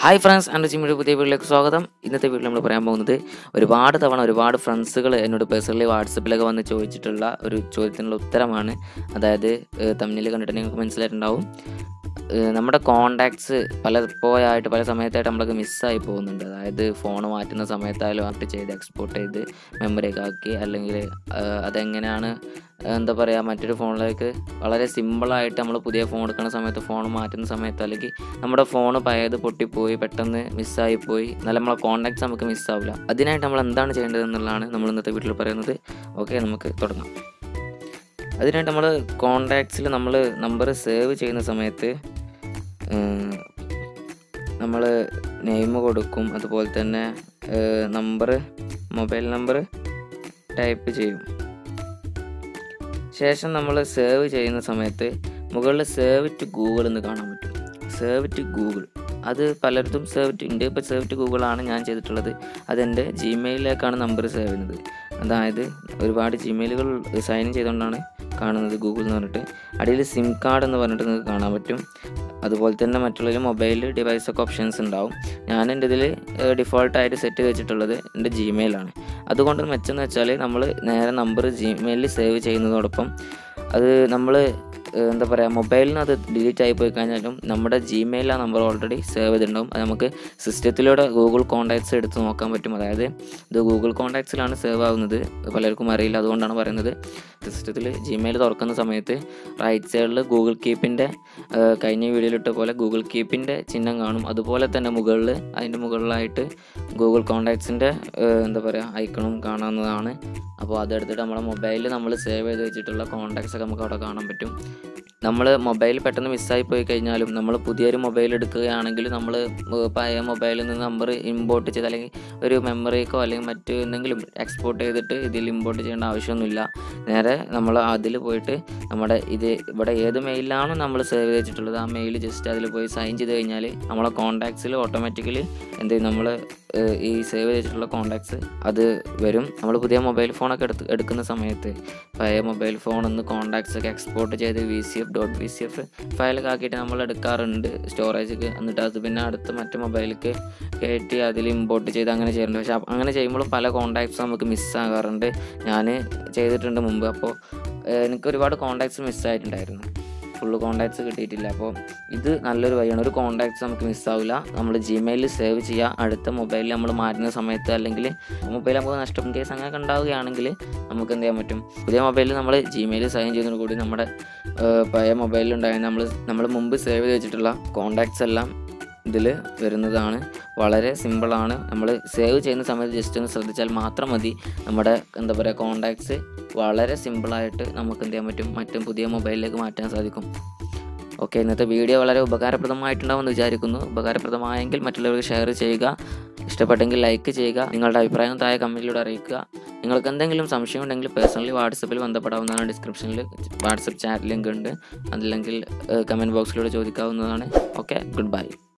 hi friends എൻ്റെ ജിമ്മിയുടെ പുതിയ വീട്ടിലേക്ക് സ്വാഗതം ഇന്നത്തെ വീട്ടിൽ നമ്മൾ പറയാൻ പോകുന്നത് ഒരുപാട് തവണ ഒരുപാട് ഫ്രണ്ട്സുകൾ എന്നോട് പേഴ്സണലി വാട്സപ്പിലൊക്കെ വന്ന് ചോദിച്ചിട്ടുള്ള ഒരു ചോദ്യത്തിനുള്ള ഉത്തരമാണ് അതായത് തമ്മിൽ കണ്ടിട്ട് നിങ്ങൾക്ക് മനസ്സിലായിട്ടുണ്ടാവും ഏഹ് നമ്മുടെ കോണ്ടാക്ട്സ് പലപ്പോഴായിട്ട് പല സമയത്തായിട്ട് നമ്മളൊക്കെ മിസ്സായി പോകുന്നുണ്ട് അതായത് ഫോൺ മാറ്റുന്ന സമയത്തായാലും ആക്ട് ചെയ്ത് എക്സ്പോർട്ട് ചെയ്ത് മെമ്മറിയൊക്കെ ആക്കി അല്ലെങ്കിൽ ഏഹ് അതെങ്ങനെയാണ് എന്താ പറയുക മറ്റൊരു ഫോണിലേക്ക് വളരെ സിമ്പിളായിട്ട് നമ്മൾ പുതിയ ഫോൺ എടുക്കുന്ന സമയത്ത് ഫോൺ മാറ്റുന്ന സമയത്ത് അല്ലെങ്കിൽ നമ്മുടെ ഫോൺ പഴയത് പൊട്ടിപ്പോയി പെട്ടെന്ന് മിസ്സായി പോയി എന്നാലും നമ്മളെ കോണ്ടാക്ട്സ് നമുക്ക് മിസ്സാവില്ല അതിനായിട്ട് നമ്മൾ എന്താണ് ചെയ്യേണ്ടത് എന്നുള്ളതാണ് നമ്മൾ ഇന്നത്തെ വീട്ടിൽ പറയുന്നത് ഓക്കെ നമുക്ക് തുടങ്ങാം അതിനായിട്ട് നമ്മൾ കോണ്ടാക്ട്സിൽ നമ്മൾ നമ്പർ സേവ് ചെയ്യുന്ന സമയത്ത് നമ്മൾ നെയിം കൊടുക്കും അതുപോലെ തന്നെ നമ്പർ മൊബൈൽ നമ്പർ ടൈപ്പ് ചെയ്യും ശേഷം നമ്മൾ സേവ് ചെയ്യുന്ന സമയത്ത് മുകളിൽ സേവ് ടു ഗൂഗിൾ എന്ന് കാണാൻ പറ്റും സേവ് ടു ഗൂഗിൾ അത് പലർക്കും സേവ് ടു ഉണ്ട് ഇപ്പോൾ സേവ് ടു ഗൂഗിളാണ് ഞാൻ ചെയ്തിട്ടുള്ളത് അതെൻ്റെ ജിമെയിലിലേക്കാണ് നമ്പർ സേവ് ചെയ്യുന്നത് അതായത് ഒരുപാട് ജിമെയിലുകൾ സൈൻ ഇൻ ചെയ്തുകൊണ്ടാണ് കാണുന്നത് ഗൂഗിൾ എന്ന് പറഞ്ഞിട്ട് അടിയിൽ സിം കാർഡ് എന്ന് പറഞ്ഞിട്ട് നിങ്ങൾക്ക് കാണാൻ പറ്റും അതുപോലെ തന്നെ മറ്റുള്ള മൊബൈൽ ഡിവൈസൊക്കെ ഓപ്ഷൻസ് ഉണ്ടാവും ഞാൻ എൻ്റെ ഇതിൽ ഡിഫോൾട്ടായിട്ട് സെറ്റ് ചെയ്ത് വെച്ചിട്ടുള്ളത് എൻ്റെ ജിമെയിലാണ് അതുകൊണ്ട് മെച്ചെന്ന് വെച്ചാൽ നമ്മൾ നേരെ നമ്പർ ജിമെയിലിൽ സേവ് ചെയ്യുന്നതോടൊപ്പം അത് നമ്മൾ എന്താ പറയുക മൊബൈലിൽ നിന്ന് അത് ഡിലീറ്റ് ആയി പോയി കഴിഞ്ഞാലും നമ്മുടെ ജിമെയിൽ ആ നമ്പർ ഓൾറെഡി സേവ് ചെയ്തിട്ടുണ്ടാവും അത് നമുക്ക് സിസ്റ്റത്തിലൂടെ ഗൂഗിൾ കോൺടാക്ട്സ് എടുത്ത് നോക്കാൻ പറ്റും അതായത് ഇത് ഗൂഗിൾ കോൺടാക്ട്സിലാണ് സേവ് ആവുന്നത് പലർക്കും അറിയില്ല അതുകൊണ്ടാണ് പറയുന്നത് സിസ്റ്റത്തിൽ ജിമെയിൽ തുറക്കുന്ന സമയത്ത് റൈറ്റ് സൈഡിൽ ഗൂഗിൾ കീപ്പിൻ്റെ കഴിഞ്ഞ വീഡിയോയിലിട്ട പോലെ ഗൂഗിൾ കീപ്പിൻ്റെ ചിഹ്നം കാണും അതുപോലെ തന്നെ മുകളിൽ അതിൻ്റെ മുകളിലായിട്ട് ഗൂഗിൾ കോൺടാക്ട്സിൻ്റെ എന്താ പറയുക ഐക്കണും കാണാവുന്നതാണ് അപ്പോൾ അതെടുത്തിട്ട് നമ്മുടെ മൊബൈലിൽ നമ്മൾ സേവ് ചെയ്ത് വെച്ചിട്ടുള്ള കോൺടാക്ട്സ് ഒക്കെ നമുക്ക് അവിടെ കാണാൻ പറ്റും നമ്മൾ മൊബൈൽ പെട്ടെന്ന് മിസ്സായി പോയി കഴിഞ്ഞാലും നമ്മൾ പുതിയൊരു മൊബൈൽ എടുക്കുകയാണെങ്കിൽ നമ്മൾ പഴയ മൊബൈലിൽ നിന്ന് നമ്പർ ഇമ്പോർട്ട് ചെയ്ത് അല്ലെങ്കിൽ ഒരു മെമ്മറിക്കോ അല്ലെങ്കിൽ മറ്റ് എന്തെങ്കിലും എക്സ്പോർട്ട് ചെയ്തിട്ട് ഇതിൽ ഇമ്പോർട്ട് ചെയ്യേണ്ട ആവശ്യമൊന്നുമില്ല നേരെ നമ്മൾ അതിൽ പോയിട്ട് നമ്മുടെ ഇത് ഇവിടെ ഏത് മെയിലാണോ നമ്മൾ സേവ് ചെയ്ത് വെച്ചിട്ടുള്ളത് ആ മെയിൽ ജസ്റ്റ് അതിൽ പോയി സൈൻ ചെയ്ത് കഴിഞ്ഞാൽ നമ്മളെ കോൺടാക്ട്സിൽ ഓട്ടോമാറ്റിക്കലി എന്ത് ചെയ്യും നമ്മൾ ഈ സേവ് ചെയ്തിട്ടുള്ള കോൺടാക്ട്സ് അത് വരും നമ്മൾ പുതിയ മൊബൈൽ ഫോണൊക്കെ എടുത്ത് എടുക്കുന്ന സമയത്ത് പഴയ മൊബൈൽ ഫോണിൽ നിന്ന് കോൺടാക്ട്സ് ഒക്കെ എക്സ്പോർട്ട് ചെയ്ത് V C F dot V C F ഫയലൊക്കെ ആക്കിയിട്ട് നമ്മൾ എടുക്കാറുണ്ട് സ്റ്റോറേജൊക്കെ എന്നിട്ട് അത് പിന്നെ അടുത്ത മറ്റു മൊബൈലിലേക്ക് കയറ്റി അതിൽ ഇമ്പോർട്ട് ചെയ്ത് അങ്ങനെ ചെയ്യാറുണ്ട് പക്ഷേ അങ്ങനെ ചെയ്യുമ്പോഴും പല കോൺടാക്ട്സ് നമുക്ക് മിസ്സാകാറുണ്ട് ഞാൻ ചെയ്തിട്ടുണ്ട് മുമ്പ് അപ്പോൾ എനിക്ക് ഒരുപാട് കോൺടാക്ട്സ് മിസ്സായിട്ടുണ്ടായിരുന്നു ഫുള്ള് കോൺടാക്ട്സ് കിട്ടിയിട്ടില്ല അപ്പോൾ ഇത് നല്ലൊരു വഴിയാണ് ഒരു കോൺടാക്ട്സ് നമുക്ക് മിസ്സാവില്ല നമ്മൾ ജിമെയിലിൽ സേവ് ചെയ്യുക അടുത്ത മൊബൈലിൽ നമ്മൾ മാറ്റുന്ന സമയത്ത് അല്ലെങ്കിൽ മൊബൈൽ നമുക്ക് നഷ്ടം കേസ് അങ്ങനെ ഉണ്ടാവുകയാണെങ്കിൽ നമുക്ക് എന്ത് ചെയ്യാൻ പറ്റും പുതിയ മൊബൈലിൽ നമ്മൾ ജിമെയിൽ സൈൻ ചെയ്യുന്നതോട് കൂടി നമ്മുടെ പഴയ മൊബൈലിൽ ഉണ്ടായിരുന്ന നമ്മൾ നമ്മൾ മുമ്പ് സേവ് ചെയ്ത് വെച്ചിട്ടുള്ള കോൺടാക്ട്സ് എല്ലാം ഇതിൽ വരുന്നതാണ് വളരെ സിമ്പിളാണ് നമ്മൾ സേവ് ചെയ്യുന്ന സമയത്ത് ജസ്റ്റ് ഒന്ന് ശ്രദ്ധിച്ചാൽ മാത്രം മതി നമ്മുടെ എന്താ പറയുക കോൺടാക്ട്സ് വളരെ സിമ്പിളായിട്ട് നമുക്ക് എന്ത് ചെയ്യാൻ പറ്റും മറ്റും പുതിയ മൊബൈലിലേക്ക് മാറ്റാൻ സാധിക്കും ഓക്കെ ഇന്നത്തെ വീഡിയോ വളരെ ഉപകാരപ്രദമായിട്ടുണ്ടാവുമെന്ന് വിചാരിക്കുന്നു ഉപകാരപ്രദമായെങ്കിൽ മറ്റുള്ളവർക്ക് ഷെയർ ചെയ്യുക ഇഷ്ടപ്പെട്ടെങ്കിൽ ലൈക്ക് ചെയ്യുക നിങ്ങളുടെ അഭിപ്രായം താഴെ കമൻറ്റിലൂടെ അറിയിക്കുക നിങ്ങൾക്ക് എന്തെങ്കിലും സംശയം ഉണ്ടെങ്കിൽ പേഴ്സണലി വാട്സപ്പിൽ ബന്ധപ്പെടാവുന്നതാണ് ഡിസ്ക്രിപ്ഷനിൽ വാട്സപ്പ് ചാറ്റ് ലിങ്ക് ഉണ്ട് അതല്ലെങ്കിൽ കമൻറ്റ് ബോക്സിലൂടെ ചോദിക്കാവുന്നതാണ് ഓക്കെ ഗുഡ് ബൈ